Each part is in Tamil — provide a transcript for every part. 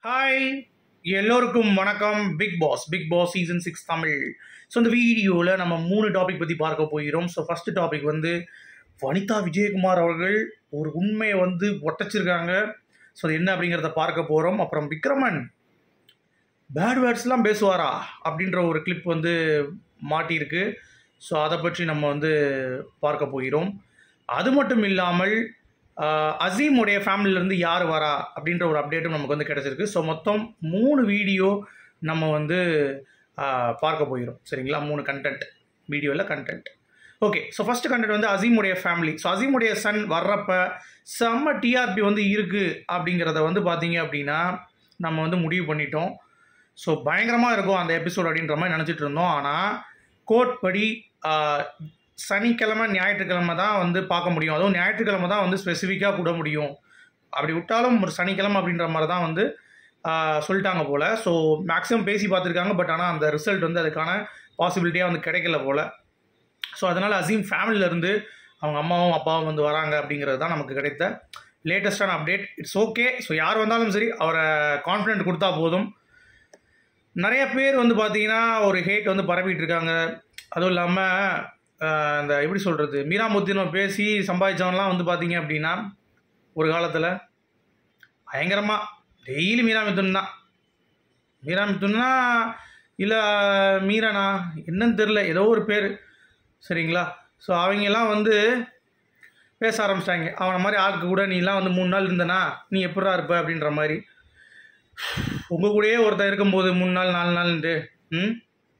ஹாய் எல்லோருக்கும் வணக்கம் Bigg Boss Bigg Boss season six Tamil so இந்த வீடியோவில் நம்ம மூணு டாபிக் பற்றி பார்க்க போகிறோம் ஸோ ஃபஸ்ட்டு டாபிக் வந்து வனிதா விஜயகுமார் அவர்கள் ஒரு உண்மையை வந்து ஒட்டச்சிருக்காங்க ஸோ அது என்ன அப்படிங்கிறத பார்க்க போகிறோம் அப்புறம் விக்ரமன் பேட் வேர்ட்ஸ்லாம் பேசுவாரா அப்படின்ற ஒரு கிளிப் வந்து மாட்டியிருக்கு ஸோ அதை பற்றி நம்ம வந்து பார்க்க போகிறோம் அது மட்டும் இல்லாமல் ஆஹ், அசீமுடைய ஃபேமிலியிலேருந்து யார் வரா அப்படின்ற ஒரு அப்டேட்டும் நமக்கு வந்து கிடச்சிருக்கு ஸோ மொத்தம் மூணு வீடியோ நம்ம வந்து ஆஹ், பார்க்க போகிறோம் சரிங்களா மூணு கண்டென்ட் வீடியோவில் content okay so first content வந்து அசீமுடைய ஃபேமிலி ஸோ அசீமுடைய சன் வர்றப்ப செம்ம டிஆர்பி வந்து இருக்குது அப்படிங்கிறத வந்து பார்த்தீங்க அப்படின்னா நம்ம வந்து முடிவு பண்ணிட்டோம் ஸோ பயங்கரமாக இருக்கும் அந்த எபிசோட் அப்படின்ற மாதிரி நினச்சிட்டு இருந்தோம் ஆனால் கோர்ட் படி ஆஹ், சனிக்கிழமை ஞாயிற்றுக்கிழமை தான் வந்து பார்க்க முடியும் அதுவும் ஞாயிற்றுக்கிழமை தான் வந்து ஸ்பெசிஃபிக்காக கூட முடியும் அப்படி விட்டாலும் ஒரு சனிக்கிழமை அப்படின்ற மாதிரி தான் வந்து ஆஹ், சொல்லிட்டாங்க போல் ஸோ மேக்ஸிமம் பேசி பார்த்துருக்காங்க பட் ஆனால் அந்த ரிசல்ட் வந்து அதுக்கான பாசிபிலிட்டியாக வந்து கிடைக்கல போல் ஸோ அதனால் அசீம் ஃபேமிலியிலேருந்து அவங்க அம்மாவும் அப்பாவும் வந்து வராங்க அப்படிங்கிறது தான் நமக்கு கிடைத்த லேட்டஸ்டான அப்டேட் இட்ஸ் ஓகே ஸோ யார் வந்தாலும் சரி அவரை கான்ஃபிடென்ட் கொடுத்தா போதும் நிறைய பேர் வந்து பார்த்தீங்கன்னா ஒரு ஹேட் வந்து பரப்பிட்டு இருக்காங்க அதுவும் இல்லாமல் இந்த எப்படி சொல்கிறது மீராமுத்தின பேசி சம்பாதிச்சவன்லாம் வந்து பார்த்தீங்க அப்படின்னா ஒரு காலத்தில் பயங்கரமாக டெய்லி மீராமித்துன் தான் மீராமித்துன்னா இல்லை மீரானா என்னன்னு தெரில ஏதோ ஒரு பேர் சரிங்களா ஸோ அவங்கெல்லாம் வந்து பேச ஆரம்பிச்சிட்டாங்க அவனை மாதிரி ஆளுக்கு கூட நீலாம் வந்து மூணு நாள் இருந்தனா நீ எப்படா இருப்ப அப்படின்ற மாதிரி உங்கள் கூடயே ஒருத்தன் இருக்கும்போது மூணு நாள் நாலு நாள்ன்ட்டு ம்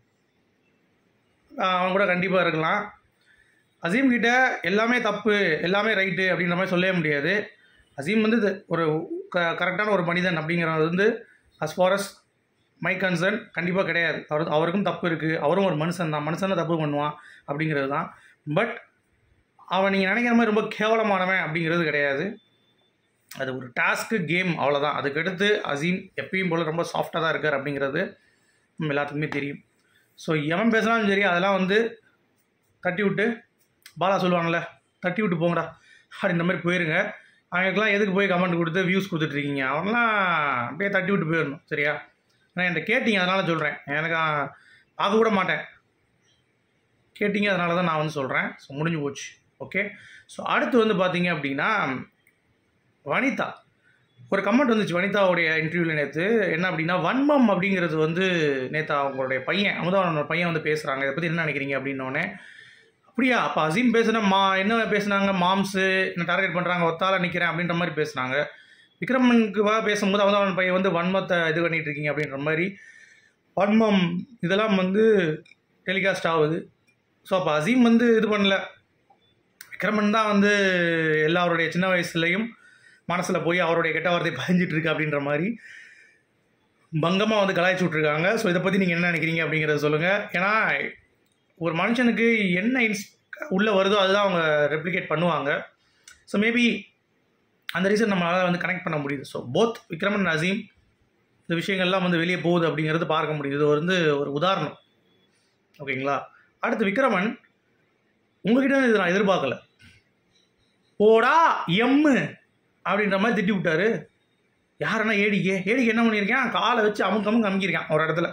ஆஹ் அவன் கூட கண்டிப்பாக இருக்கலாம் அசீம் கிட்ட எல்லாமே தப்பு எல்லாமே ரைட்டு அப்படின்ற மாதிரி சொல்லவே முடியாது அசீம் வந்து இது ஒரு க கரெக்டான ஒரு மனிதன் அப்படிங்கிறது வந்து as far as my concern கண்டிப்பாக கிடையாது அவர் அவருக்கும் தப்பு இருக்குது அவரும் ஒரு மனுஷன் தான் மனுஷன் தான் தப்பு பண்ணுவான் அப்படிங்கிறது தான் பட் அவன் நீங்கள் நினைக்கிற மாதிரி ரொம்ப கேவலமானவன் அப்படிங்கிறது கிடையாது அது ஒரு டாஸ்க்கு கேம் அவ்வளோதான் அதுக்கடுத்து அசீம் எப்பயும் போல் ரொம்ப சாஃப்டாக தான் இருக்கார் அப்படிங்கிறது நம்ம எல்லாத்துக்குமே தெரியும் ஸோ எவன் பேசினாலும் சரி அதெல்லாம் வந்து தட்டி விட்டு பாலா சொல்லுவாங்கள்ல தட்டி விட்டு போங்கடா அப்படின்ற மாதிரி போயிருங்க அவங்களுக்குலாம் எதுக்கு போய் கமெண்ட் கொடுத்து வியூஸ் கொடுத்துட்ருக்கீங்க அவங்களாம் அப்படியே தட்டி விட்டு போயிடணும் சரியா ஏன்னா என்கிட்ட கேட்டிங்க அதனால சொல்கிறேன் எனக்கு ஆ, பார்க்க கூட மாட்டேன் கேட்டிங்க அதனால தான் நான் வந்து சொல்கிறேன் ஸோ முடிஞ்சு போச்சு ஓகே ஸோ அடுத்து வந்து பார்த்தீங்க அப்படின்னா வனிதா ஒரு கமெண்ட் வந்துச்சு வனிதாவுடைய இன்டர்வியூவில் நேற்று என்ன அப்படின்னா வன்மம் அப்படிங்கிறது வந்து நேற்று அவங்களுடைய பையன் அமுதாவோட பையன் வந்து பேசுகிறாங்க இதை பற்றி என்ன நினைக்கிறீங்க அப்படின்னோடனே அப்படியா அப்போ அசீம் பேசுன மா என்ன பேசுனாங்க மாம்ஸு என்ன டார்கெட் பண்ணுறாங்க ஒத்தால நிற்கிறேன் அப்படின்ற மாதிரி பேசுனாங்க விக்ரமனுக்கு வா பேசும்போது அவன் பையன் வந்து வன்மத்தை இது பண்ணிட்டு இருக்கீங்க அப்படின்ற மாதிரி வன்மம் இதெல்லாம் வந்து டெலிகாஸ்ட் ஆகுது ஸோ அப்போ அசீம் வந்து இது பண்ணல விக்ரமன் தான் வந்து எல்லாருடைய சின்ன வயசுலையும் மனசில் போய் அவருடைய கெட்ட வார்த்தை பதிஞ்சிட்டு இருக்கு அப்படின்ற மாதிரி பங்கமாக வந்து கலாய்ச்சி விட்ருக்காங்க ஸோ இதை பற்றி நீங்கள் என்ன நினைக்கிறீங்க அப்படிங்கிறத சொல்லுங்கள் ஏன்னா ஒரு மனுஷனுக்கு என்ன இன்ஸ் உள்ளே வருதோ அதுதான் அவங்க ரெப்ளிகேட் பண்ணுவாங்க ஸோ மேபி அந்த ரீசன் நம்மளால் வந்து கனெக்ட் பண்ண முடியுது ஸோ போத் விக்ரமன் அசீம் இந்த விஷயங்கள்லாம் வந்து வெளியே போகுது அப்படிங்கிறது பார்க்க முடியுது இது வந்து ஒரு உதாரணம் ஓகேங்களா அடுத்து விக்ரமன் உங்ககிட்ட இருந்து இதை நான் எதிர்பார்க்கல போடா எம்மு அப்படின்ற மாதிரி திட்டி விட்டாரு யாருன்னா ஏடிக்கே ஏடிக்கு என்ன பண்ணியிருக்கேன் காலை வச்சு அமுக்கு அமுக்கு அமுக்கியிருக்கான் ஒரு இடத்துல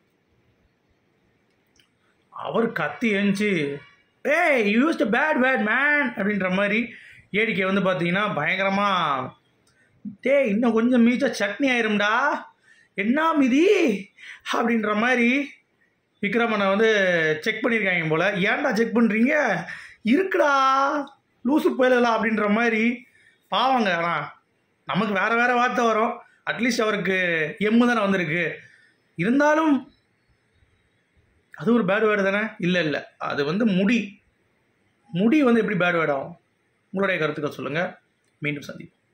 அவர் கத்தி எழுந்துச்சு ஏய் யூஸ்ட் பேட் பேட் மேன் அப்படின்ற மாதிரி ஏடிக்கை வந்து பார்த்தீங்கன்னா பயங்கரமாக டேய் இன்னும் கொஞ்சம் மீச்சா சட்னி ஆயிரும்டா என்ன மிதி அப்படின்ற மாதிரி விக்ரமனை வந்து செக் பண்ணியிருக்காங்க போல் ஏன்டா செக் பண்ணுறீங்க இருக்குடா லூசு போயிடலாம் அப்படின்ற மாதிரி பாவங்க ஆனால் நமக்கு வேறு வேறு வார்த்தை வரும் அட்லீஸ்ட் அவருக்கு எம்மு தானே வந்திருக்கு இருந்தாலும் அது ஒரு பேட் வேர்டு தானே இல்லை இல்லை அது வந்து முடி முடி வந்து எப்படி பேட் வேர்டு ஆகும் உங்களுடைய கருத்துக்கள் சொல்லுங்கள் மீண்டும் சந்திப்போம்